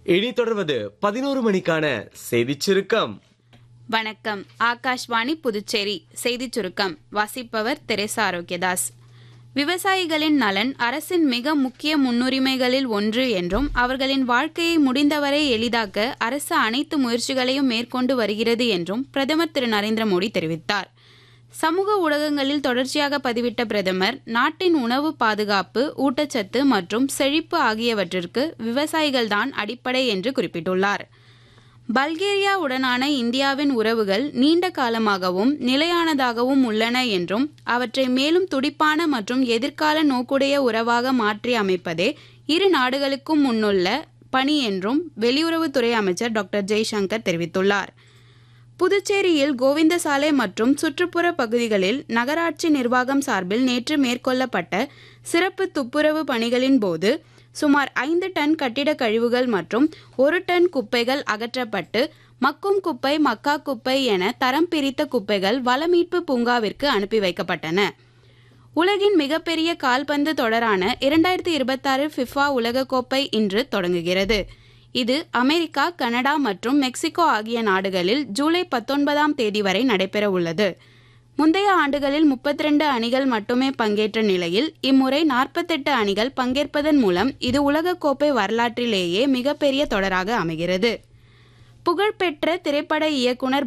இனி தொடர்வது பதினோரு மணிக்கான செய்திச் சுருக்கம் வணக்கம் ஆகாஷ்வாணி புதுச்சேரி செய்திச் சுருக்கம் வாசிப்பவர் தெரேசா ஆரோக்கியதாஸ் விவசாயிகளின் நலன் அரசின் மிக முக்கிய முன்னுரிமைகளில் ஒன்று என்றும் அவர்களின் வாழ்க்கையை முடிந்தவரை எளிதாக்க அரசு அனைத்து முயற்சிகளையும் மேற்கொண்டு வருகிறது என்றும் பிரதமர் திரு நரேந்திர மோடி தெரிவித்தார் சமூக ஊடகங்களில் தொடர்ச்சியாக பதிவிட்ட பிரதமர் நாட்டின் உணவு பாதுகாப்பு ஊட்டச்சத்து மற்றும் செழிப்பு ஆகியவற்றிற்கு விவசாயிகள்தான் அடிப்படை என்று குறிப்பிட்டுள்ளார் பல்கேரியாவுடனான இந்தியாவின் உறவுகள் நீண்ட காலமாகவும் நிலையானதாகவும் உள்ளன என்றும் அவற்றை மேலும் துடிப்பான மற்றும் எதிர்கால நோக்குடைய உறவாக மாற்றி அமைப்பதே இரு நாடுகளுக்கும் முன்னுள்ள பணி என்றும் வெளியுறவுத்துறை அமைச்சர் டாக்டர் ஜெய்சங்கர் தெரிவித்துள்ளார் புதுச்சேரியில் கோவிந்தசாலை மற்றும் சுற்றுப்புற பகுதிகளில் நகராட்சி நிர்வாகம் சார்பில் நேற்று மேற்கொள்ளப்பட்ட சிறப்பு துப்புரவு பணிகளின் போது சுமார் ஐந்து டன் கட்டிட கழிவுகள் மற்றும் ஒரு டன் குப்பைகள் அகற்றப்பட்டு மக்கும் குப்பை மக்கா குப்பை என தரம் பிரித்த குப்பைகள் வளமீட்பு பூங்காவிற்கு அனுப்பி வைக்கப்பட்டன உலகின் மிகப்பெரிய கால்பந்து தொடரான இரண்டாயிரத்தி இருபத்தாறு ஃபிஃபா உலகக்கோப்பை இன்று தொடங்குகிறது இது அமெரிக்கா கனடா மற்றும் மெக்சிகோ ஆகிய நாடுகளில் ஜூலை பத்தொன்பதாம் தேதி வரை நடைபெற உள்ளது முந்தைய ஆண்டுகளில் முப்பத்தி ரெண்டு அணிகள் மட்டுமே பங்கேற்ற நிலையில் இம்முறை நாற்பத்தெட்டு அணிகள் பங்கேற்பதன் மூலம் இது உலகக்கோப்பை வரலாற்றிலேயே மிகப்பெரிய தொடராக அமைகிறது புகழ்பெற்ற திரைப்பட இயக்குனர்